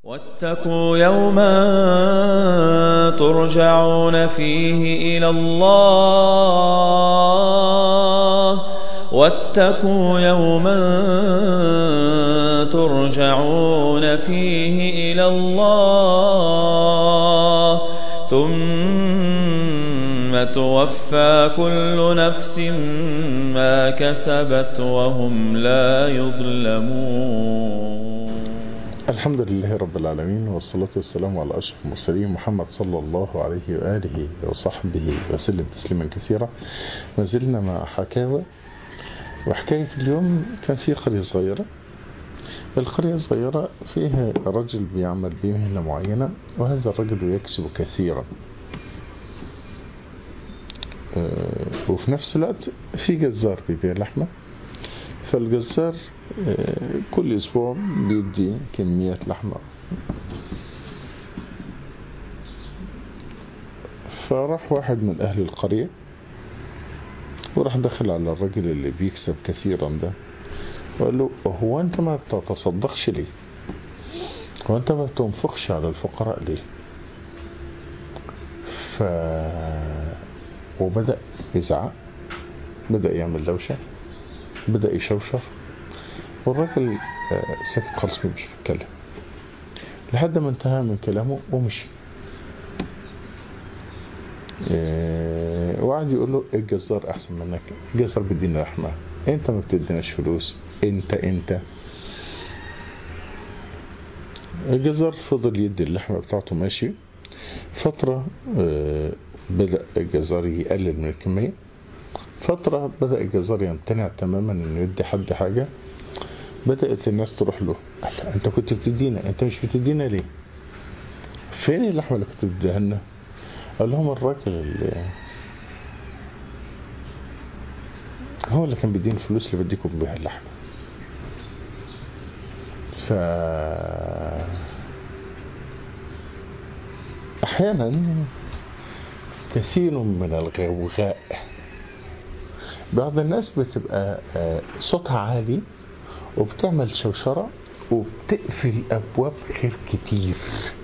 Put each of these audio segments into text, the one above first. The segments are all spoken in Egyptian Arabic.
واتقوا يوما ترجعون فيه إلى الله واتقوا يوما ترجعون فيه إلى الله ثم توفى كل نفس ما كسبت وهم لا يظلمون الحمد لله رب العالمين والصلاة والسلام على أشرف المرسلين محمد صلى الله عليه وآله وصحبه وسلم تسليما كثيرا ما زلنا مع حكاوى وحكاية اليوم كان في قرية صغيرة القرية الصغيرة فيها رجل بيعمل بمهنة معينة وهذا الرجل يكسب كثيرا وفي نفس الوقت في جزار بيبيع لحمة فالجزار كل اسبوع بيدي كميات لحمة فراح واحد من اهل القرية وراح دخل على الرجل اللي بيكسب كثيرا ده وقال له هو انت ما بتتصدقش ليه هو انت ما بتنفقش على الفقراء ليه ف وبدأ يزعق بدأ يعمل دوشة بدأ يشوشر والراجل ساكت خالص مش بيتكلم لحد ما انتهى من كلامه ومشي وقعد يقول له الجزار احسن منك الجزار بيدينا لحمه انت ما بتديناش فلوس انت انت الجزار فضل يدي اللحمه بتاعته ماشي فتره بدأ الجزار يقلل من الكميه فترة بدأ الجزار يمتنع تماما انه يدي حد حاجة بدأت الناس تروح له قال انت كنت بتدينا انت مش بتدينا ليه فين اللحمة اللي كنت بتديها لنا قال لهم الراجل اللي هو اللي كان بيديني الفلوس اللي بديكم بيها اللحمة ف احيانا كثير من الغوغاء بعض الناس بتبقى صوتها عالي وبتعمل شوشرة وبتقفل أبواب خير كتير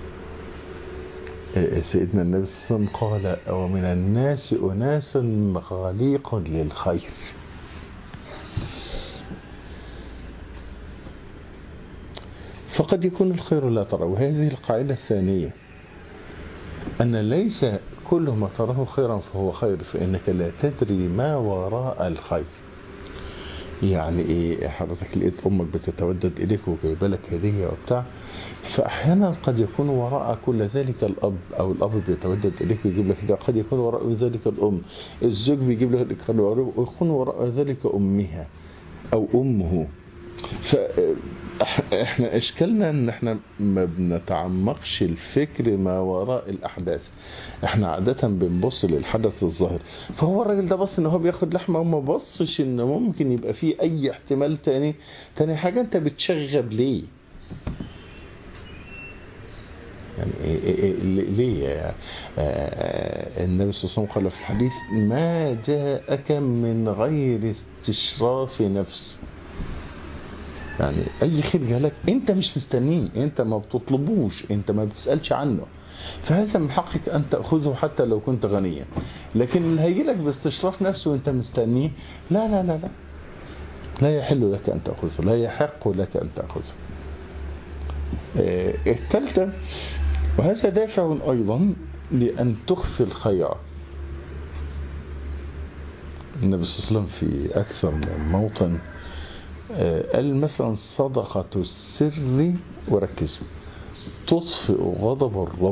سيدنا النبي صلى الله عليه وسلم قال ومن الناس أناس غليق للخير فقد يكون الخير لا ترى وهذه القاعدة الثانية أن ليس كل ما تراه خيرا فهو خير فإنك لا تدري ما وراء الخير يعني ايه حضرتك لقيت امك بتتودد اليك وجايبه لك هديه وبتاع فاحيانا قد يكون وراء كل ذلك الاب او الاب بيتودد اليك ويجيب لك هديه قد يكون وراء ذلك الام الزوج بيجيب لك ويكون وراء ذلك امها او امه فاحنا اشكالنا ان احنا ما بنتعمقش الفكر ما وراء الاحداث احنا عادة بنبص للحدث الظاهر فهو الراجل ده بص ان هو بياخد لحمة وما بصش ان ممكن يبقى فيه اي احتمال تاني تاني حاجة انت بتشغب ليه يعني ليه يعني النبي صلى الله عليه وسلم قال في الحديث ما جاءك من غير استشراف نفس يعني اي خير جالك انت مش مستنيه انت ما بتطلبوش انت ما بتسالش عنه فهذا من حقك ان تاخذه حتى لو كنت غنيا لكن اللي هيجي لك باستشراف نفسه وانت مستنيه لا لا لا لا لا يحل لك ان تاخذه لا يحق لك ان تاخذه الثالثه وهذا دافع ايضا لان تخفي الخير النبي صلى الله عليه وسلم في اكثر من موطن قال مثلا صدقة السر وركز تطفئ غضب الرب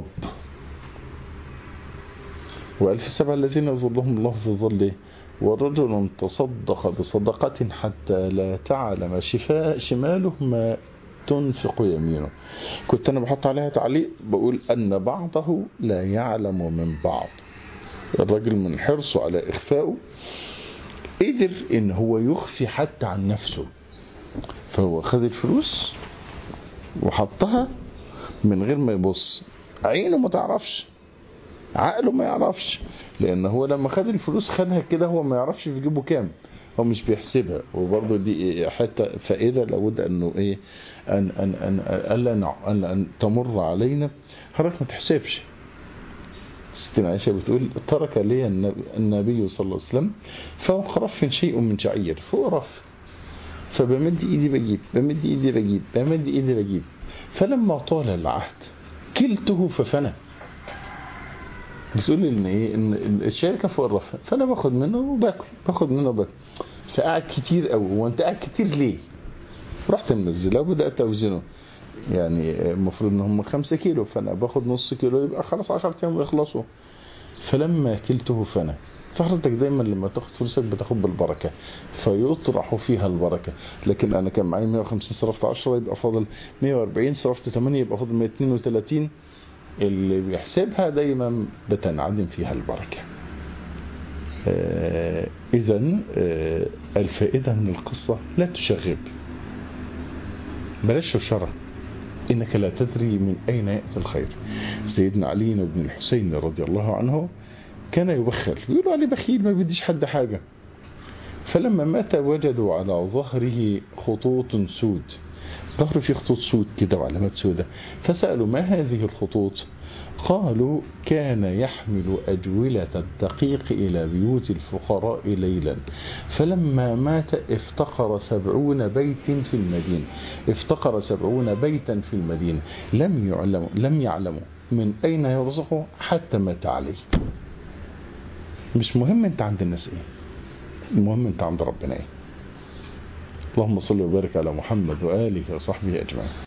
وقال في السبع الذين يظلهم الله في ظله ورجل تصدق بصدقة حتى لا تعلم شفاء شماله ما تنفق يمينه كنت أنا بحط عليها تعليق بقول أن بعضه لا يعلم من بعض الرجل من حرصه على إخفائه قدر ان هو يخفي حتى عن نفسه فهو خد الفلوس وحطها من غير ما يبص عينه ما تعرفش عقله ما يعرفش لان هو لما خد الفلوس خدها كده هو ما يعرفش في جيبه كام هو مش بيحسبها وبرضه دي حتى فائده لابد انه ايه ان ان ان الا نع- ان, أن تمر علينا حضرتك ما تحسبش ستنا عائشه بتقول ترك لي النبي, النبي صلى الله عليه وسلم فوق رف شيء من شعير فوق رف فبمد ايدي بجيب بمد ايدي بجيب بمد ايدي بجيب فلما طال العهد كلته ففنى بتقول ان ايه ان إن الشاي كان فوق الرف فانا باخد منه وباكل باخد منه وباكل فقعد كتير قوي هو انت قاعد كتير ليه؟ رحت منزله وبدات اوزنه يعني المفروض ان هم 5 كيلو فانا باخد نص كيلو يبقى خلاص 10 ايام ويخلصوا فلما كلته فنى فحضرتك دايما لما تاخد فلوسك بتاخد بالبركه فيطرح فيها البركه لكن انا كان معايا 150 صرفت 10 يبقى فاضل 140 صرفت 8 يبقى فاضل 132 اللي بيحسبها دايما بتنعدم فيها البركه آه اذا آه الفائده من القصه لا تشغب بلاش شوشره انك لا تدري من اين ياتي الخير سيدنا علي بن الحسين رضي الله عنه كان يبخل بيقولوا عليه بخيل ما بيديش حد حاجه فلما مات وجدوا على ظهره خطوط سود ظهره فيه خطوط سود كده وعلامات سودة فسألوا ما هذه الخطوط قالوا كان يحمل أجولة الدقيق إلى بيوت الفقراء ليلا فلما مات افتقر سبعون بيت في المدينة افتقر سبعون بيتا في المدينة لم يعلموا لم يعلموا من أين يرزقوا حتى مات عليه مش مهم انت عند الناس ايه المهم انت عند ربنا ايه اللهم صل وبارك على محمد وآله وصحبه أجمعين